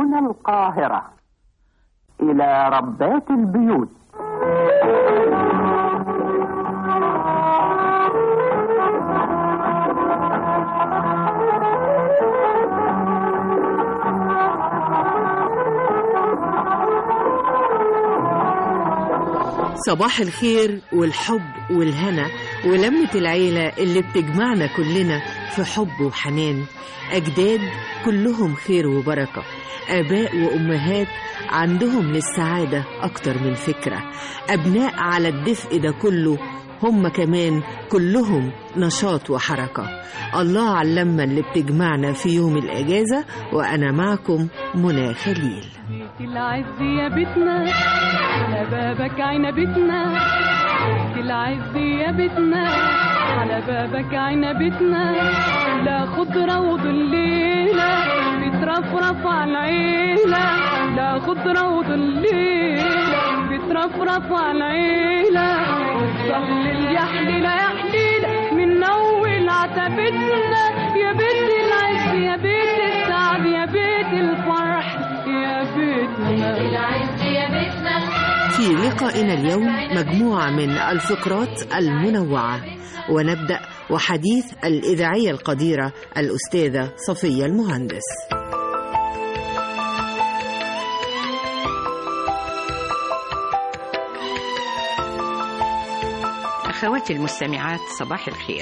من القاهرة إلى ربات البيوت صباح الخير والحب والهنا ولمة العيلة اللي بتجمعنا كلنا في حب وحنان أجداد كلهم خير وبركة آباء وأمهات عندهم للسعادة أكتر من فكرة أبناء على الدفء ده كله هم كمان كلهم نشاط وحركة الله على اللمة اللي بتجمعنا في يوم الأجازة وأنا معكم منى خليل بيت العز يا بيتنا على بابك عنبتنا بيت العز يا بيتنا على بابك عنبتنا لا خضرة وظليلة بترفرف على العيلة لا خضرة وظليلة بترفرف على العيلة وتصلي يا حليلة يا حليلة من أول عتبتنا يا بيت العز يا بيت السعد يا بيت الفرح يا بيتنا العز يا بيتنا في لقائنا اليوم مجموعة من الفقرات المنوعة ونبدأ وحديث الإذاعية القديرة الأستاذة صفية المهندس أخواتي المستمعات صباح الخير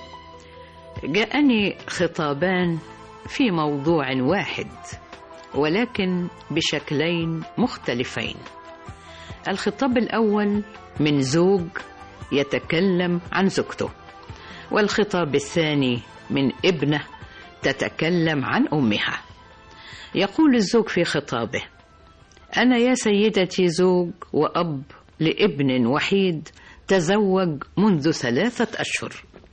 جاءني خطابان في موضوع واحد ولكن بشكلين مختلفين الخطاب الأول من زوج يتكلم عن زوجته والخطاب الثاني من ابنة تتكلم عن أمها يقول الزوج في خطابه أنا يا سيدتي زوج وأب لابن وحيد تزوج منذ ثلاثة أشهر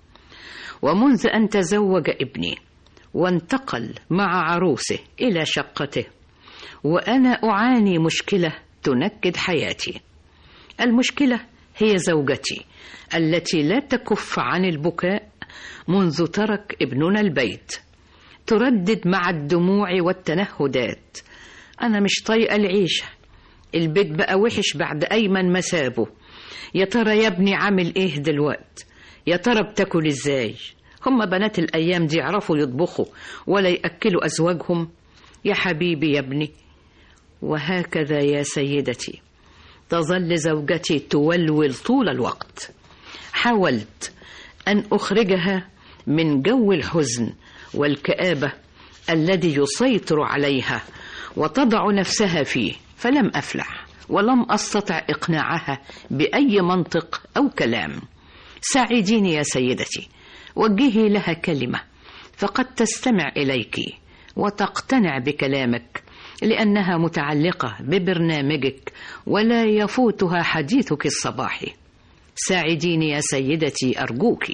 ومنذ أن تزوج ابني وانتقل مع عروسه إلى شقته وأنا أعاني مشكلة تنكد حياتي المشكلة هي زوجتي التي لا تكف عن البكاء منذ ترك ابننا البيت تردد مع الدموع والتنهدات أنا مش طايقة العيشة البيت بقى وحش بعد أيمن مسابه يا ترى يا ابني عامل ايه دلوقت يا ترى بتاكل ازاي هم بنات الايام دي يعرفوا يطبخوا ولا ياكلوا ازواجهم يا حبيبي يا ابني وهكذا يا سيدتي تظل زوجتي تولول طول الوقت حاولت ان اخرجها من جو الحزن والكابه الذي يسيطر عليها وتضع نفسها فيه فلم افلح ولم استطع اقناعها باي منطق او كلام ساعديني يا سيدتي وجهي لها كلمه فقد تستمع اليك وتقتنع بكلامك لانها متعلقه ببرنامجك ولا يفوتها حديثك الصباحي ساعديني يا سيدتي ارجوك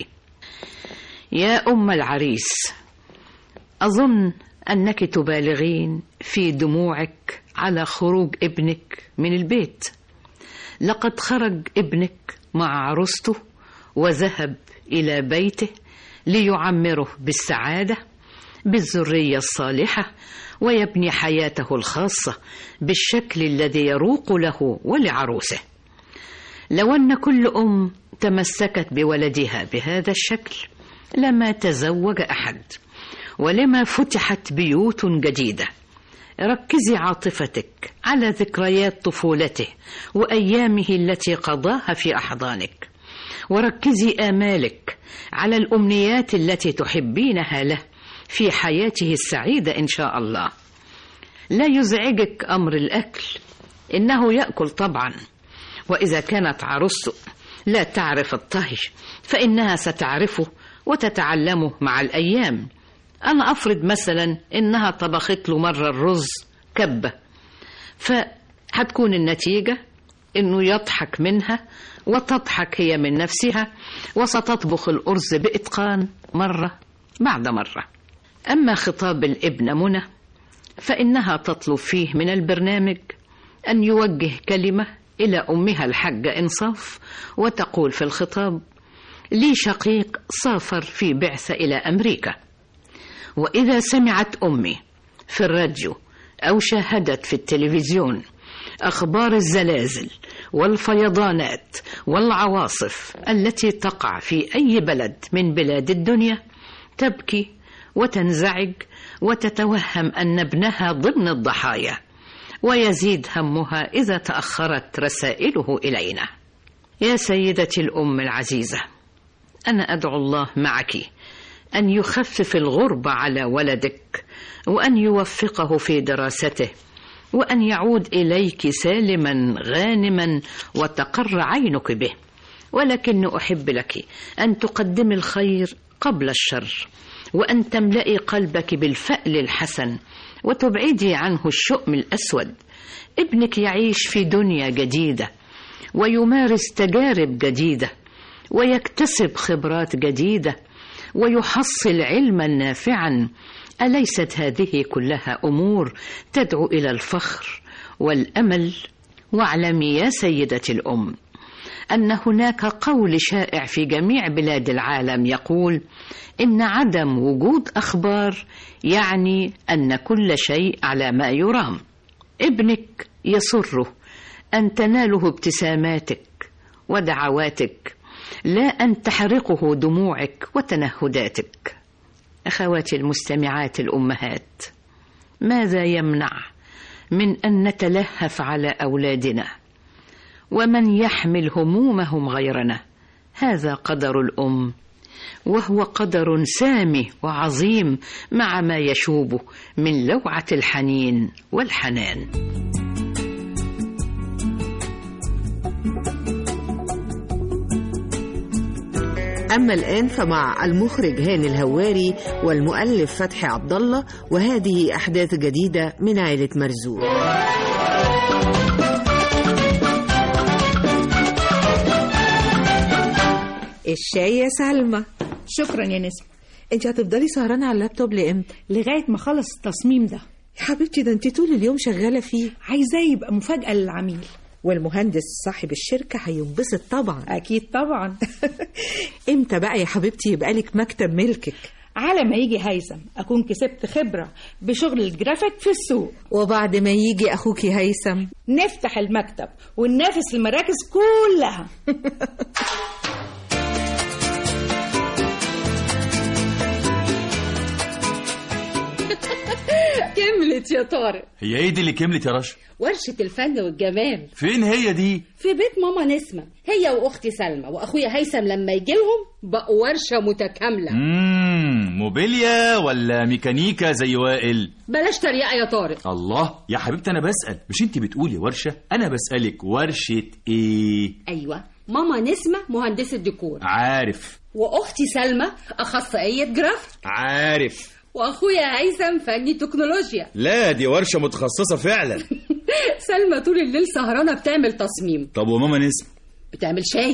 يا ام العريس اظن انك تبالغين في دموعك على خروج ابنك من البيت لقد خرج ابنك مع عروسته وذهب الى بيته ليعمره بالسعاده بالذريه الصالحه ويبني حياته الخاصه بالشكل الذي يروق له ولعروسه لو ان كل ام تمسكت بولدها بهذا الشكل لما تزوج احد ولما فتحت بيوت جديده ركزي عاطفتك على ذكريات طفولته وايامه التي قضاها في احضانك وركزي امالك على الامنيات التي تحبينها له في حياته السعيده ان شاء الله لا يزعجك امر الاكل انه ياكل طبعا واذا كانت عروسته لا تعرف الطهي فانها ستعرفه وتتعلمه مع الايام أنا أفرض مثلا إنها طبخت له مرة الرز كبة فهتكون النتيجة إنه يضحك منها وتضحك هي من نفسها وستطبخ الأرز بإتقان مرة بعد مرة أما خطاب الابنة منى فإنها تطلب فيه من البرنامج أن يوجه كلمة إلى أمها الحاجة إنصاف وتقول في الخطاب لي شقيق سافر في بعثة إلى أمريكا وإذا سمعت أمي في الراديو أو شاهدت في التلفزيون أخبار الزلازل والفيضانات والعواصف التي تقع في أي بلد من بلاد الدنيا تبكي وتنزعج وتتوهم أن ابنها ضمن الضحايا ويزيد همها إذا تأخرت رسائله إلينا يا سيدتي الأم العزيزة أنا أدعو الله معك أن يخفف الغربة على ولدك وأن يوفقه في دراسته وأن يعود إليك سالما غانما وتقر عينك به ولكن أحب لك أن تقدمي الخير قبل الشر وأن تملئي قلبك بالفأل الحسن وتبعدي عنه الشؤم الأسود ابنك يعيش في دنيا جديدة ويمارس تجارب جديدة ويكتسب خبرات جديدة ويحصل علما نافعا أليست هذه كلها أمور تدعو إلى الفخر والأمل واعلمي يا سيدتي الأم أن هناك قول شائع في جميع بلاد العالم يقول إن عدم وجود أخبار يعني أن كل شيء على ما يرام ابنك يسره أن تناله ابتساماتك ودعواتك لا أن تحرقه دموعك وتنهداتك أخواتي المستمعات الأمهات ماذا يمنع من أن نتلهف على أولادنا ومن يحمل همومهم غيرنا هذا قدر الأم وهو قدر سامي وعظيم مع ما يشوبه من لوعة الحنين والحنان أما الآن فمع المخرج هاني الهواري والمؤلف فتحي عبد الله وهذه أحداث جديدة من عائلة مرزوق الشاي يا سلمى شكرا يا نسمة انت هتفضلي سهرانة على اللابتوب لامتى لغاية ما اخلص التصميم ده يا حبيبتي ده انت طول اليوم شغالة فيه عايزاه يبقى مفاجأة للعميل والمهندس صاحب الشركة هينبسط طبعا أكيد طبعا امتى بقى يا حبيبتي يبقى لك مكتب ملكك على ما يجي هيثم أكون كسبت خبرة بشغل الجرافيك في السوق وبعد ما يجي أخوكي هيثم نفتح المكتب وننافس المراكز كلها كملت يا طارق هي ايه دي اللي كملت يا رشا ورشة الفن والجمال فين هي دي في بيت ماما نسمة هي وأختي سلمى وأخويا هيثم لما يجيلهم بقوا ورشة متكاملة امم موبيليا ولا ميكانيكا زي وائل بلاش تريقة يا طارق الله يا حبيبتي انا بسأل مش انت بتقولي ورشة انا بسألك ورشة ايه أيوة ماما نسمة مهندسة ديكور عارف وأختي سلمى أخصائية جرافيك عارف وأخويا هيثم فني تكنولوجيا لا دي ورشة متخصصة فعلا سلمى طول الليل سهرانة بتعمل تصميم طب وماما نسمة بتعمل شاي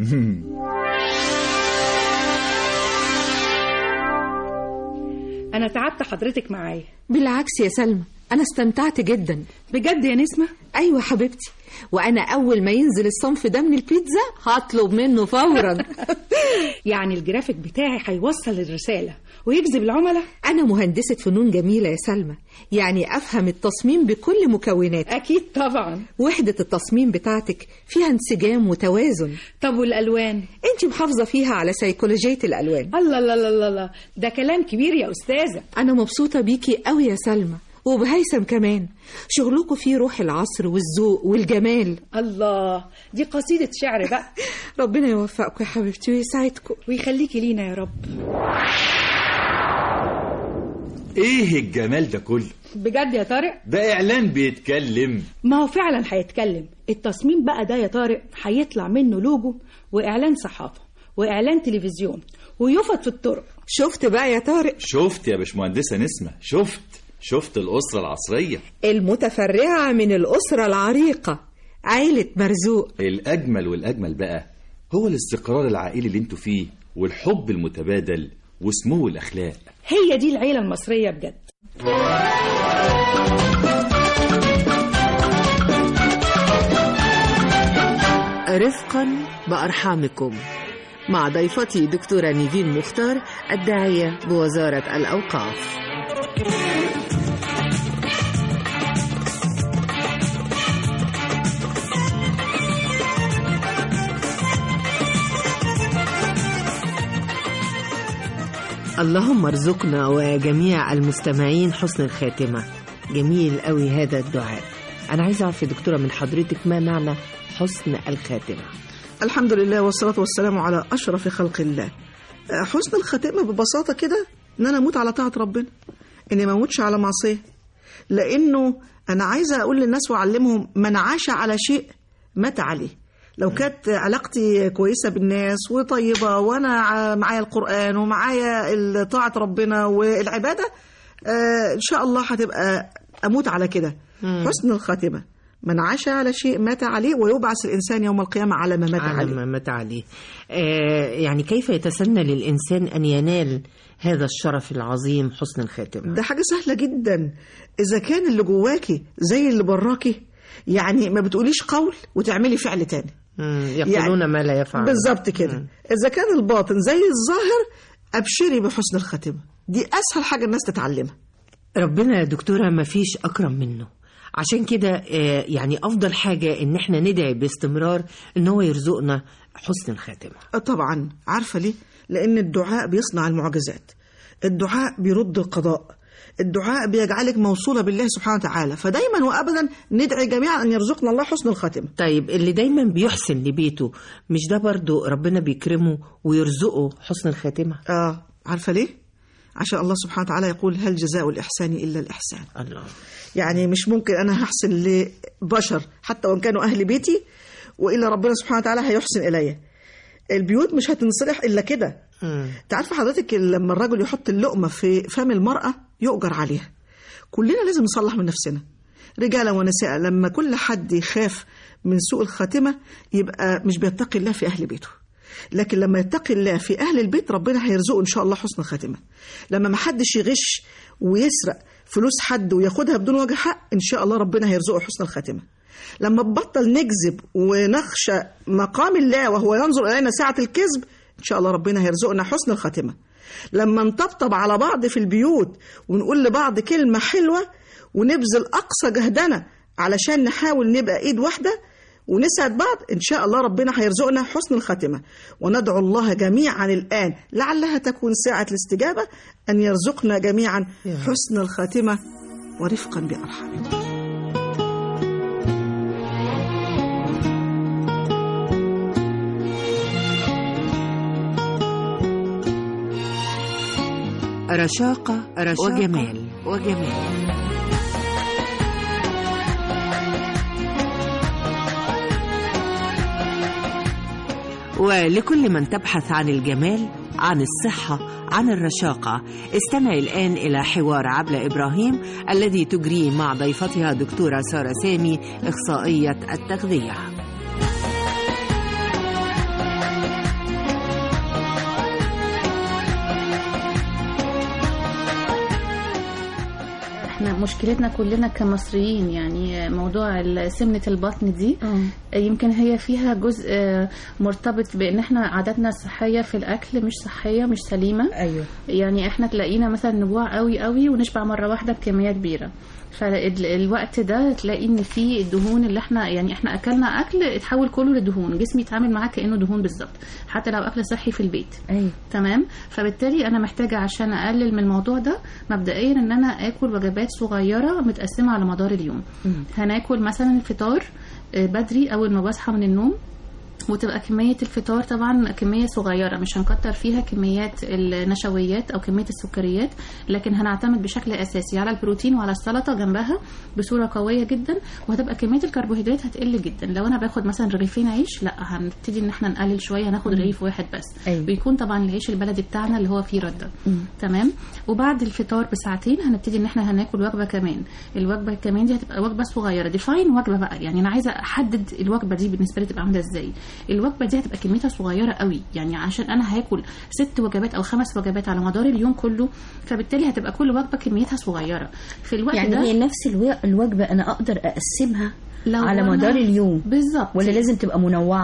أنا تعبت حضرتك معايا بالعكس يا سلمى أنا استمتعت جدا بجد يا نسمة أيوة حبيبتي وأنا أول ما ينزل الصنف ده من البيتزا هطلب منه فورا يعني الجرافيك بتاعي هيوصل الرسالة ويجذب العملاء أنا مهندسة فنون جميلة يا سلمى يعني أفهم التصميم بكل مكوناته أكيد طبعا وحدة التصميم بتاعتك فيها انسجام وتوازن طب والألوان انت محافظة فيها على سيكولوجية الألوان الله الله الله الله الله ده كلام كبير يا أستاذة أنا مبسوطة بيكي قوي يا سلمى وبهيثم كمان شغلكم فيه روح العصر والذوق والجمال الله دي قصيدة شعر بقى ربنا يوفقكم يا حبيبتي ويسعدكم ويخليكي لينا يا رب ايه الجمال ده كله بجد يا طارق ده اعلان بيتكلم ما هو فعلا هيتكلم التصميم بقى ده يا طارق هيطلع منه لوجو وإعلان صحافة وإعلان تلفزيون ويفط في الطرق شفت بقى يا طارق شفت يا باشمهندسة نسمة شفت شفت الأسرة العصرية المتفرعة من الأسرة العريقة عيلة مرزوق الأجمل والأجمل بقى هو الاستقرار العائلي اللي انتوا فيه والحب المتبادل وسمو الأخلاق هي دي العيلة المصرية بجد رفقا بأرحامكم مع ضيفتي دكتورة نيفين مختار الداعية بوزارة الأوقاف اللهم ارزقنا وجميع المستمعين حسن الخاتمة جميل قوي هذا الدعاء أنا عايزة أعرف يا دكتورة من حضرتك ما معنى حسن الخاتمة الحمد لله والصلاة والسلام على أشرف خلق الله آه، حسن الخاتمة ببساطة كده إن أنا أموت على طاعة ربنا إني ما أموتش على معصية لأنه أنا عايزة أقول للناس وأعلمهم من عاش على شيء مات عليه لو كانت علاقتي كويسة بالناس وطيبة وأنا ع- معايا القرآن ومعايا ال- طاعة ربنا والعبادة آه، إن شاء الله هتبقى أموت على كده حسن الخاتمة من عاش على شيء مات عليه ويبعث الإنسان يوم القيامة على ما مات على عليه ما مات عليه آه يعني كيف يتسنى للإنسان أن ينال هذا الشرف العظيم حسن الخاتمة ده حاجة سهلة جدا إذا كان اللي جواكي زي اللي براكي يعني ما بتقوليش قول وتعملي فعل تاني مم، يقولون ما لا يفعل بالظبط كده إذا كان الباطن زي الظاهر أبشري بحسن الخاتمة دي أسهل حاجة الناس تتعلمها ربنا يا دكتورة ما فيش أكرم منه عشان كده آه، يعني أفضل حاجة إن احنا ندعي باستمرار إن هو يرزقنا حسن الخاتمة آه طبعا عارفة ليه؟ لأن الدعاء بيصنع المعجزات الدعاء بيرد القضاء الدعاء بيجعلك موصولة بالله سبحانه وتعالى فدايما وأبدا ندعي جميعا أن يرزقنا الله حسن الخاتمة طيب اللي دايما بيحسن لبيته مش ده برضو ربنا بيكرمه ويرزقه حسن الخاتمة آه عارفة ليه؟ عشان الله سبحانه وتعالى يقول هل جزاء الإحسان إلا الإحسان الله يعني مش ممكن أنا هحسن لبشر حتى وإن كانوا أهل بيتي وإلا ربنا سبحانه وتعالى هيحسن إلي البيوت مش هتنصلح إلا كده مم. تعرف حضرتك لما الرجل يحط اللقمة في فم المرأة يؤجر عليها كلنا لازم نصلح من نفسنا رجالا ونساء لما كل حد يخاف من سوء الخاتمة يبقى مش بيتقي الله في أهل بيته لكن لما يتقي الله في أهل البيت ربنا هيرزقه إن شاء الله حسن الخاتمة لما ما حدش يغش ويسرق فلوس حد وياخدها بدون وجه حق إن شاء الله ربنا هيرزقه حسن الخاتمة لما نبطل نكذب ونخشى مقام الله وهو ينظر إلينا ساعة الكذب إن شاء الله ربنا هيرزقنا حسن الخاتمة لما نطبطب على بعض في البيوت ونقول لبعض كلمة حلوة ونبذل أقصى جهدنا علشان نحاول نبقى إيد واحدة ونسعد بعض إن شاء الله ربنا هيرزقنا حسن الخاتمة وندعو الله جميعا الآن لعلها تكون ساعة الاستجابة أن يرزقنا جميعا حسن الخاتمة ورفقا بأرحامنا رشاقة, رشاقة وجمال وجمال ولكل من تبحث عن الجمال عن الصحة عن الرشاقة استمع الآن إلى حوار عبلة إبراهيم الذي تجريه مع ضيفتها دكتورة سارة سامي إخصائية التغذية احنا مشكلتنا كلنا كمصريين يعني موضوع سمنة البطن دي يمكن هي فيها جزء آه، مرتبط بان احنا عاداتنا الصحية في الاكل مش صحية مش سليمة ايوه يعني احنا تلاقينا مثلا نجوع قوي قوي ونشبع مرة واحدة بكمية كبيرة فالوقت ده تلاقي ان في الدهون اللي احنا يعني احنا اكلنا اكل اتحول كله لدهون جسمي يتعامل معاه كانه دهون بالظبط حتى لو اكل صحي في البيت ايوه تمام فبالتالي انا محتاجه عشان اقلل من الموضوع ده مبدئيا ان انا اكل وجبات صغيره متقسمه على مدار اليوم هناكل مثلا الفطار آه، بدري اول ما بصحى من النوم وتبقى كمية الفطار طبعا كمية صغيرة مش هنكتر فيها كميات النشويات أو كمية السكريات لكن هنعتمد بشكل أساسي على البروتين وعلى السلطة جنبها بصورة قوية جدا وهتبقى كمية الكربوهيدرات هتقل جدا لو أنا باخد مثلا رغيفين عيش لا هنبتدي إن احنا نقلل شوية هناخد رغيف واحد بس أيوة. ويكون طبعا العيش البلدي بتاعنا اللي هو فيه ردة تمام وبعد الفطار بساعتين هنبتدي ان احنا هناكل وجبه كمان الوجبه كمان دي هتبقى وجبه صغيره ديفاين وجبه بقى يعني انا عايزه احدد الوجبه دي بالنسبه لي تبقى عامله ازاي الوجبه دي هتبقى كميتها صغيره قوي يعني عشان انا هاكل ست وجبات او خمس وجبات على مدار اليوم كله فبالتالي هتبقى كل وجبه كميتها صغيره في الوقت يعني ده هي نفس الو- الوجبة أنا أقدر أقسمها لو على أنا- مدار اليوم بالظبط ولا لازم تبقى منوعة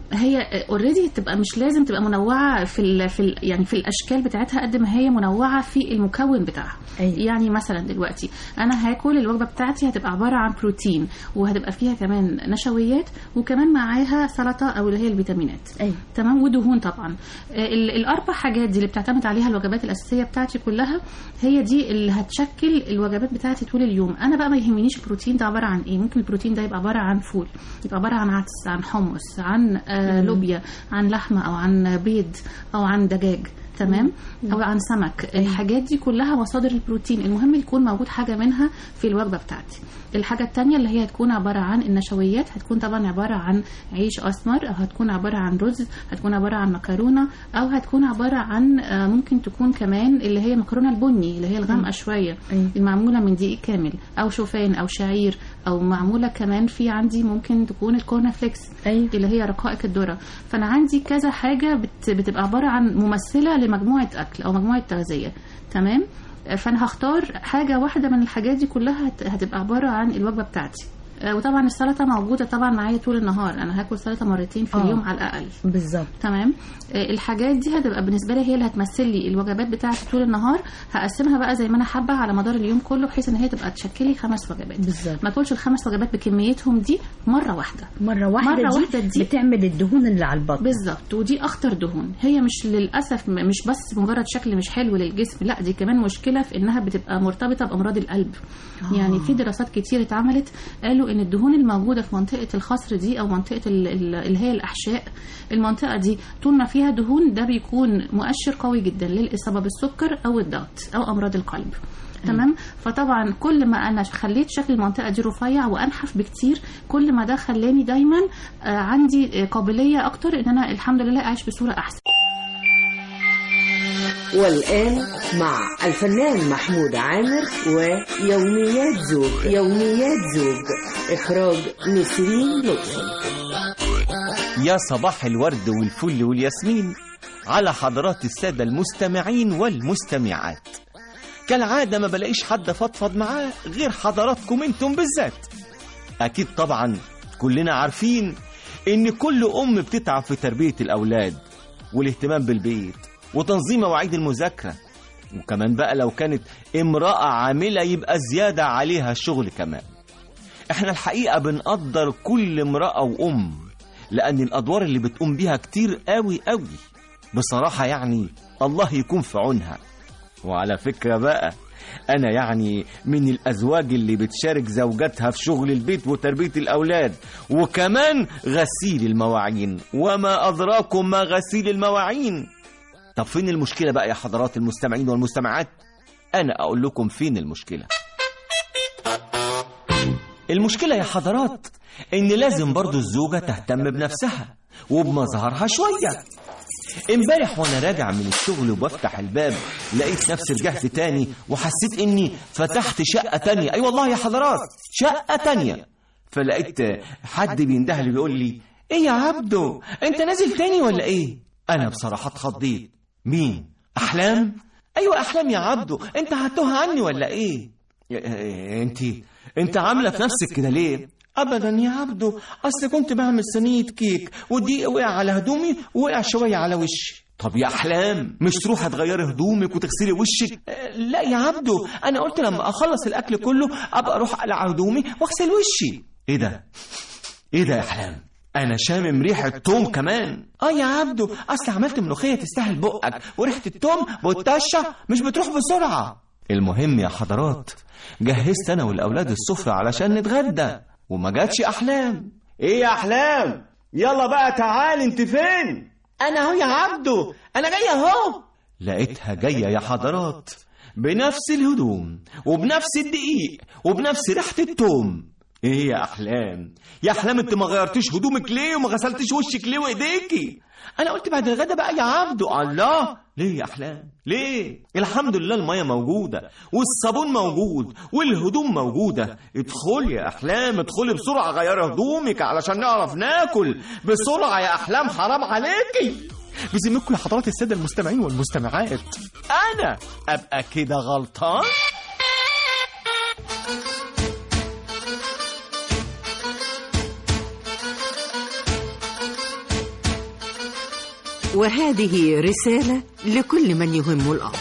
هي اوريدي تبقى مش لازم تبقى منوعه في ال في ال يعني في الاشكال بتاعتها قد ما هي منوعه في المكون بتاعها أيوة. يعني مثلا دلوقتي انا هاكل الوجبه بتاعتي هتبقى عباره عن بروتين وهتبقى فيها كمان نشويات وكمان معاها سلطه او اللي هي الفيتامينات أيوة. تمام ودهون طبعا آه، ال- الاربع حاجات دي اللي بتعتمد عليها الوجبات الاساسيه بتاعتي كلها هي دي اللي هتشكل الوجبات بتاعتي طول اليوم انا بقى ما يهمنيش البروتين ده عباره عن ايه ممكن البروتين ده يبقى عباره عن فول يبقى عباره عن عدس عن حمص عن آه لوبيا عن لحمه او عن بيض او عن دجاج تمام او عن سمك الحاجات دي كلها مصادر البروتين المهم يكون موجود حاجه منها في الوجبه بتاعتي الحاجه التانية اللي هي هتكون عباره عن النشويات هتكون طبعا عباره عن عيش اسمر او هتكون عباره عن رز هتكون عباره عن مكرونه او هتكون عباره عن آه، ممكن تكون كمان اللي هي مكرونه البني اللي هي الغامقه شويه أيوة. المعموله من دقيق كامل او شوفان او شعير او معموله كمان في عندي ممكن تكون الكورن فليكس أيوة. اللي هي رقائق الذره فانا عندي كذا حاجه بت بتبقى عباره عن ممثله لمجموعه اكل او مجموعه تغذيه تمام فانا هختار حاجه واحده من الحاجات دي كلها هت- هتبقى عباره عن الوجبه بتاعتي آه، وطبعا السلطه موجوده طبعا معايا طول النهار انا هاكل سلطه مرتين في آه. اليوم على الاقل بالظبط تمام آه، الحاجات دي هتبقى بالنسبه لي هي اللي هتمثل لي الوجبات بتاعتي طول النهار هقسمها بقى زي ما انا حابه على مدار اليوم كله بحيث ان هي تبقى تشكل لي خمس وجبات بالظبط. ما تقولش الخمس وجبات بكميتهم دي مره واحده مرة واحدة, مرة دي, واحدة دي. بتعمل الدهون اللي على البطن بالظبط ودي اخطر دهون هي مش للاسف م- مش بس مجرد شكل مش حلو للجسم لا دي كمان مشكله في انها بتبقى مرتبطه بامراض القلب آه. يعني في دراسات كتير اتعملت قالوا ان الدهون الموجوده في منطقه الخصر دي او منطقه ال- ال- اللي هي الاحشاء المنطقه دي طول ما فيها دهون ده بيكون مؤشر قوي جدا للاصابه بالسكر او الضغط او امراض القلب تمام فطبعا كل ما انا خليت شكل المنطقه دي رفيع وانحف بكتير كل ما ده خلاني دايما آه، عندي آه، قابليه اكتر ان انا الحمد لله اعيش بصوره احسن والآن مع الفنان محمود عامر ويوميات زوج يوميات زوج إخراج نسرين لطفي يا صباح الورد والفل والياسمين على حضرات السادة المستمعين والمستمعات كالعادة ما بلاقيش حد فضفض معاه غير حضراتكم انتم بالذات أكيد طبعا كلنا عارفين إن كل أم بتتعب في تربية الأولاد والاهتمام بالبيت وتنظيم مواعيد المذاكرة وكمان بقى لو كانت امرأة عاملة يبقى زيادة عليها الشغل كمان احنا الحقيقة بنقدر كل امرأة وأم لأن الأدوار اللي بتقوم بيها كتير قوي قوي بصراحة يعني الله يكون في عونها وعلى فكرة بقى أنا يعني من الأزواج اللي بتشارك زوجاتها في شغل البيت وتربية الأولاد وكمان غسيل المواعين وما أدراكم ما غسيل المواعين طب فين المشكلة بقى يا حضرات المستمعين والمستمعات أنا أقول لكم فين المشكلة المشكلة يا حضرات إن لازم برضو الزوجة تهتم بنفسها وبمظهرها شوية امبارح وانا راجع من الشغل وبفتح الباب لقيت نفسي رجعت تاني وحسيت اني فتحت شقة تانية اي والله يا حضرات شقة تانية فلقيت حد بينده لي بيقول لي ايه يا عبدو انت نازل تاني ولا ايه انا بصراحة اتخضيت مين احلام ايوه احلام يا عبدو انت هتوه عني ولا ايه انت انت عامله في نفسك كده ليه ابدا يا عبدو اصل كنت بعمل صينيه كيك ودي وقع على هدومي ووقع شويه على وشي طب يا احلام مش تروحي تغيري هدومك وتغسلي وشك آه، لا يا عبدو انا قلت لما اخلص الاكل كله ابقى اروح اقلع هدومي واغسل وشي ايه ده ايه ده يا احلام انا شامم ريحه توم كمان اه يا عبدو اصل عملت ملوخيه تستاهل بقك وريحه التوم والطشه مش بتروح بسرعه المهم يا حضرات جهزت انا والاولاد السفره علشان نتغدى وما جاتش احلام ايه يا احلام يلا بقى تعال انت فين انا اهو يا عبدو انا جاي اهو لقيتها جايه يا حضرات بنفس الهدوم وبنفس الدقيق وبنفس ريحه التوم ايه يا احلام يا احلام انت ما غيرتيش هدومك ليه وما غسلتيش وشك ليه وايديكي انا قلت بعد الغدا بقى يا عبدو الله ليه يا احلام ليه الحمد لله الميه موجوده والصابون موجود والهدوم موجوده ادخلي يا احلام ادخلي بسرعه غيري هدومك علشان نعرف ناكل بسرعه يا احلام حرام عليكي بذمتكم يا حضرات الساده المستمعين والمستمعات انا ابقى كده غلطان وهذه رسالة لكل من يهم الأمر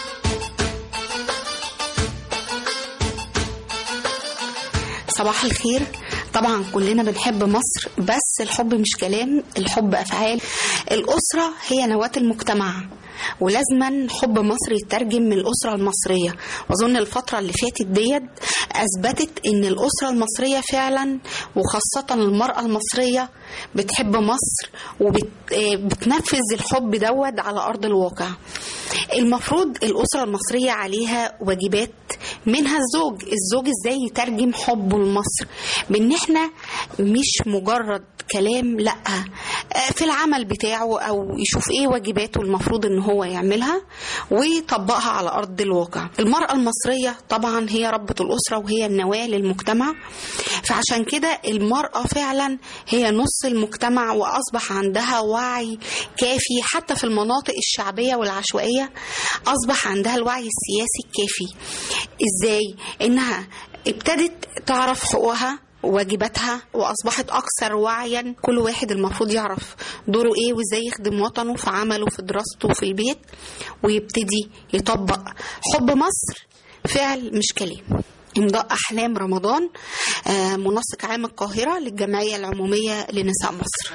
صباح الخير طبعا كلنا بنحب مصر بس الحب مش كلام الحب أفعال الأسرة هي نواة المجتمع ولازما حب مصر يترجم من الأسرة المصرية وأظن الفترة اللي فاتت ديت أثبتت إن الأسرة المصرية فعلا وخاصة المرأة المصرية بتحب مصر وبتنفذ الحب دوت على أرض الواقع المفروض الأسرة المصرية عليها واجبات منها الزوج الزوج ازاي يترجم حبه لمصر بان احنا مش مجرد كلام لا في العمل بتاعه او يشوف ايه واجباته المفروض ان هو يعملها ويطبقها على ارض الواقع المرأة المصرية طبعا هي ربة الأسرة وهي النواة للمجتمع فعشان كده المرأة فعلا هي نص المجتمع وأصبح عندها وعي كافي حتى في المناطق الشعبية والعشوائية أصبح عندها الوعي السياسي الكافي إزاي؟ إنها ابتدت تعرف حقوقها واجباتها واصبحت اكثر وعيا كل واحد المفروض يعرف دوره ايه وازاي يخدم وطنه في عمله في دراسته في البيت ويبتدي يطبق حب مصر فعل مش كلام امضاء احلام رمضان آه، منسق عام القاهره للجمعيه العموميه لنساء مصر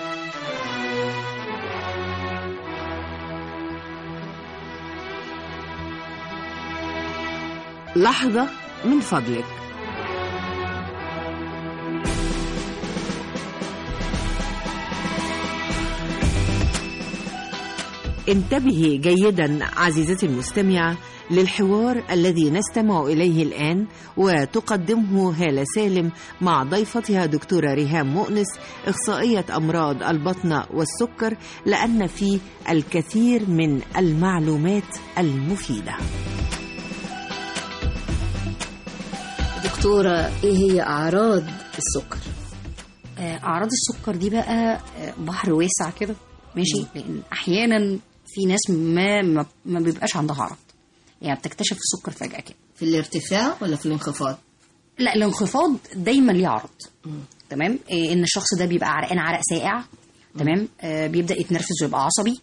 لحظة من فضلك انتبهي جيدا عزيزتي المستمعة للحوار الذي نستمع إليه الآن وتقدمه هالة سالم مع ضيفتها دكتورة ريهام مؤنس إخصائية أمراض البطنة والسكر لأن فيه الكثير من المعلومات المفيدة دكتورة ايه هي اعراض السكر آه، اعراض السكر دي بقى آه، بحر واسع كده ماشي لان احيانا في ناس ما ما, ما بيبقاش عندها عرض يعني بتكتشف السكر فجاه كده في الارتفاع ولا في الانخفاض لا الانخفاض دايما ليه عرض تمام آه، ان الشخص ده بيبقى عرقان عرق ساقع تمام آه، بيبدا يتنرفز ويبقى عصبي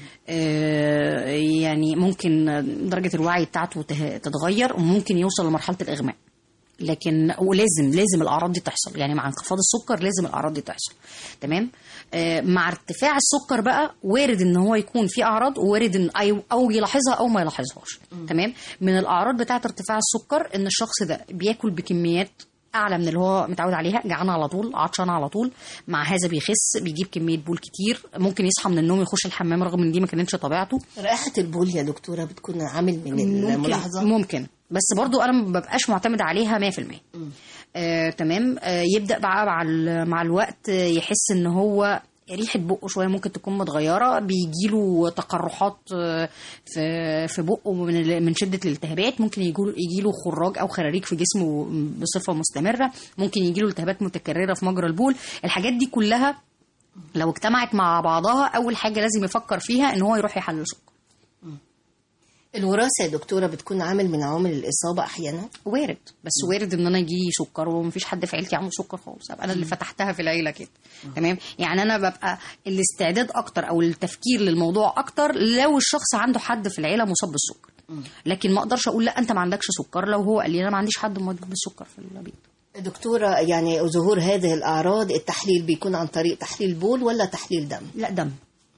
آه، يعني ممكن درجه الوعي بتاعته ته- تتغير وممكن يوصل لمرحله الاغماء لكن ولازم لازم الاعراض دي تحصل يعني مع انخفاض السكر لازم الاعراض دي تحصل تمام آه مع ارتفاع السكر بقى وارد ان هو يكون في اعراض ووارد ان أي- او يلاحظها او ما يلاحظهاش تمام من الاعراض بتاعه ارتفاع السكر ان الشخص ده بياكل بكميات اعلى من اللي هو متعود عليها جعان على طول عطشان على طول مع هذا بيخس بيجيب كميه بول كتير ممكن يصحى من النوم يخش الحمام رغم ان دي ما كانتش طبيعته رائحة البول يا دكتورة بتكون عامل من ممكن الملاحظة ممكن بس برضو انا ما ببقاش معتمد عليها 100% آه، تمام آه، يبدا بقى مع ال- مع الوقت آه، يحس ان هو ريحه بقه شويه ممكن تكون متغيره بيجيله تقرحات آه، في في بقه من ال- من شده الالتهابات ممكن يجيله يجيله خراج او خراريج في جسمه بصفه مستمره ممكن يجيله التهابات متكرره في مجرى البول الحاجات دي كلها لو اجتمعت مع بعضها اول حاجه لازم يفكر فيها ان هو يروح يحلل سكر الوراثة يا دكتورة بتكون عامل من عوامل الإصابة أحيانا وارد بس وارد ان انا يجي سكر ومفيش حد في عيلتي عنده سكر خالص ابقى انا اللي فتحتها في العيله كده تمام يعني انا ببقى الاستعداد اكتر او التفكير للموضوع اكتر لو الشخص عنده حد في العيله مصاب بالسكر لكن ما اقدرش اقول لا انت ما عندكش سكر لو هو قال لي انا ما عنديش حد مريض بالسكر في البيت دكتورة يعني ظهور هذه الأعراض التحليل بيكون عن طريق تحليل بول ولا تحليل دم؟ لا دم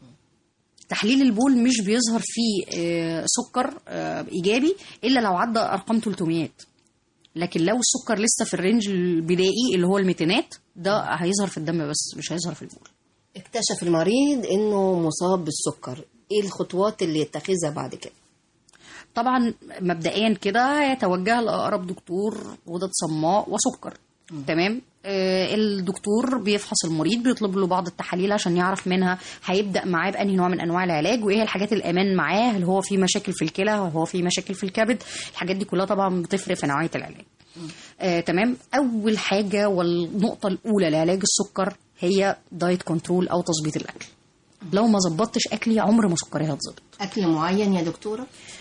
تحليل البول مش بيظهر فيه آه، سكر آه، ايجابي الا لو عدى ارقام 300 لكن لو السكر لسه في الرينج البدائي اللي هو الميتينات ده هيظهر في الدم بس مش هيظهر في البول اكتشف المريض إنه مصاب بالسكر إيه الخطوات اللي يتخذها بعد كده؟ طبعا مبدئيا كده يتوجه لاقرب دكتور غدد صماء وسكر تمام آه الدكتور بيفحص المريض بيطلب له بعض التحاليل عشان يعرف منها هيبدا معاه بانهي نوع من انواع العلاج وايه الحاجات الامان معاه هل هو في مشاكل في الكلى هل هو في مشاكل في الكبد الحاجات دي كلها طبعا بتفرق في نوعيه العلاج آه تمام اول حاجه والنقطه الاولى لعلاج السكر هي دايت كنترول او تظبيط الاكل لو ما ظبطتش اكلي عمر ما سكري هتظبط أكل معين يا دكتورة؟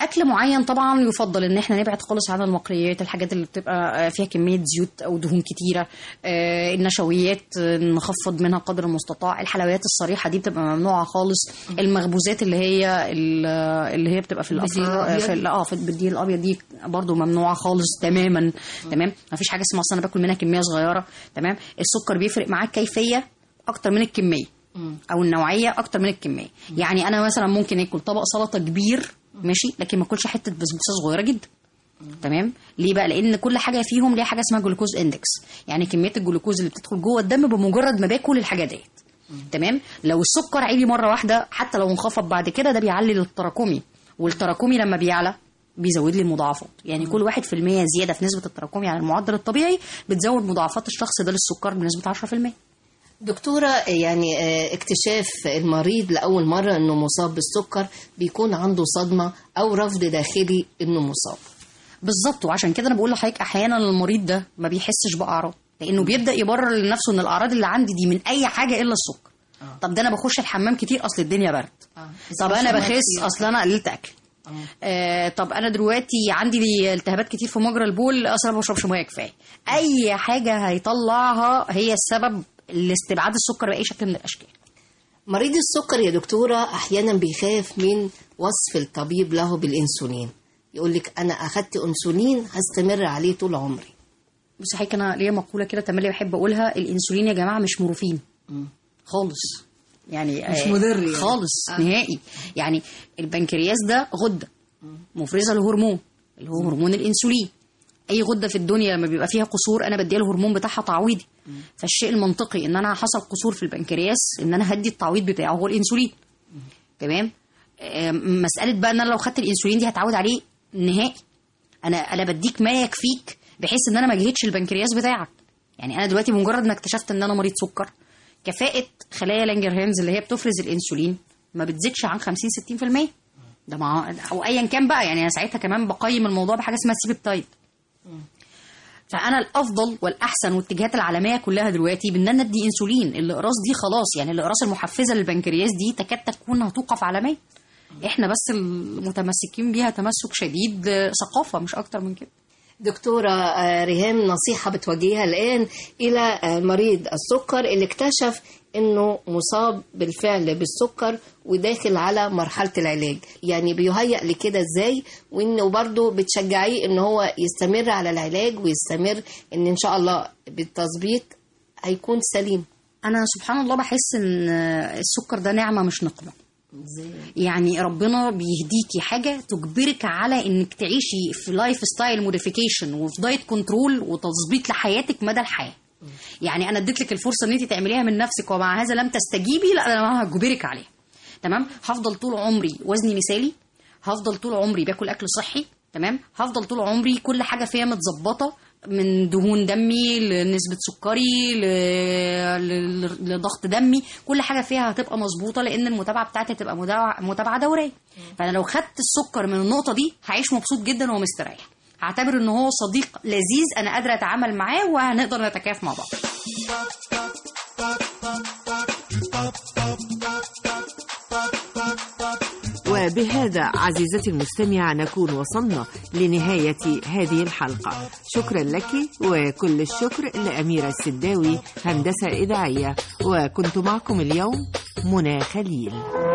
اكل معين طبعا يفضل ان احنا نبعد خالص عن المقليات الحاجات اللي بتبقى فيها كميه زيوت او دهون كتيره آه، النشويات آه، نخفض منها قدر المستطاع الحلويات الصريحه دي بتبقى ممنوعه خالص المخبوزات اللي هي ال- اللي هي بتبقى في بالدقيق الافران الأبيض؟ في ال- اه في الدقيق الابيض دي برضو ممنوعه خالص تماما تمام ما فيش حاجه اسمها أصل انا باكل منها كميه صغيره تمام السكر بيفرق معاك كيفيه اكتر من الكميه او النوعيه اكتر من الكميه يعني انا مثلا ممكن اكل طبق سلطه كبير ماشي لكن ما اكلش حته بسبوسه صغيره جدا تمام ليه بقى لان كل حاجه فيهم ليها حاجه اسمها جلوكوز اندكس يعني كميه الجلوكوز اللي بتدخل جوه الدم بمجرد ما باكل الحاجه ديت تمام لو السكر عالي مره واحده حتى لو انخفض بعد كده ده بيعلي التراكمي والتراكمي لما بيعلى بيزود لي المضاعفات يعني كل واحد في المية زيادة في نسبة التراكمي على المعدل الطبيعي بتزود مضاعفات الشخص ده للسكر بنسبة 10% دكتورة يعني آه، اكتشاف المريض لأول مرة أنه مصاب بالسكر بيكون عنده صدمة أو رفض داخلي أنه مصاب بالظبط وعشان كده انا بقول لحضرتك احيانا المريض ده ما بيحسش باعراض لانه بيبدا يبرر لنفسه ان الاعراض اللي عندي دي من اي حاجه الا السكر طب ده انا بخش الحمام كتير اصل الدنيا برد طب انا بشرب بخس كتير. اصل انا قللت اكل آه طب انا دلوقتي عندي التهابات كتير في مجرى البول اصل انا ما بشربش ميه كفايه اي حاجه هيطلعها هي السبب لاستبعاد السكر باي شكل من الاشكال مريض السكر يا دكتورة أحيانا بيخاف من وصف الطبيب له بالإنسولين يقول لك أنا أخدت أنسولين هستمر عليه طول عمري بس حضرتك انا ليا مقوله كده تملي بحب اقولها الانسولين يا جماعه مش مورفين خالص يعني مش آه، مضر يعني. خالص آه. نهائي يعني البنكرياس ده غده مفرزه لهرمون اللي هو هرمون الانسولين اي غده في الدنيا لما بيبقى فيها قصور انا بديها الهرمون بتاعها تعويضي فالشيء المنطقي ان انا حصل قصور في البنكرياس ان انا هدي التعويض بتاعه هو الانسولين تمام آم، مساله بقى ان انا لو خدت الانسولين دي هتعود عليه نهائي انا انا بديك ما يكفيك بحيث ان انا ما اجهدش البنكرياس بتاعك يعني انا دلوقتي بمجرد ما اكتشفت ان انا مريض سكر كفاءه خلايا لانجرهانز اللي هي بتفرز الانسولين ما بتزيدش عن 50 60% ده مع او ايا كان بقى يعني انا ساعتها كمان بقيم الموضوع بحاجه اسمها سيبيبتايد فانا الافضل والاحسن والاتجاهات العالميه كلها دلوقتي بان انا ادي انسولين الاقراص دي خلاص يعني الاقراص المحفزه للبنكرياس دي تكاد تكون هتوقف عالميا احنا بس المتمسكين بيها تمسك شديد آه، ثقافه مش اكتر من كده دكتورة آه، ريهام نصيحة بتوجهها الآن إلى آه، مريض السكر اللي اكتشف إنه مصاب بالفعل بالسكر وداخل على مرحلة العلاج يعني بيهيأ لكده إزاي وإنه برضه بتشجعيه إن هو يستمر على العلاج ويستمر إن إن شاء الله بالتظبيط هيكون سليم انا سبحان الله بحس ان السكر ده نعمه مش نقمه يعني ربنا بيهديكي حاجه تجبرك على انك تعيشي في لايف ستايل موديفيكيشن وفي دايت كنترول وتظبيط لحياتك مدى الحياه يعني انا اديت لك الفرصه ان انت تعمليها من نفسك ومع هذا لم تستجيبي لا انا هجبرك عليها تمام هفضل طول عمري وزني مثالي هفضل طول عمري باكل اكل صحي تمام هفضل طول عمري كل حاجه فيها متظبطه من دهون دمي لنسبه سكري ل- ل- لضغط دمي كل حاجه فيها هتبقى مظبوطه لان المتابعه بتاعتي هتبقى متابعه متابعه دوريه فانا لو خدت السكر من النقطه دي هعيش مبسوط جدا ومستريح هعتبر ان هو صديق لذيذ انا قادره اتعامل معاه وهنقدر نتكيف مع بعض وبهذا عزيزتي المستمعة نكون وصلنا لنهاية هذه الحلقة شكرا لك وكل الشكر لأميرة السداوي هندسة إذاعية وكنت معكم اليوم منى خليل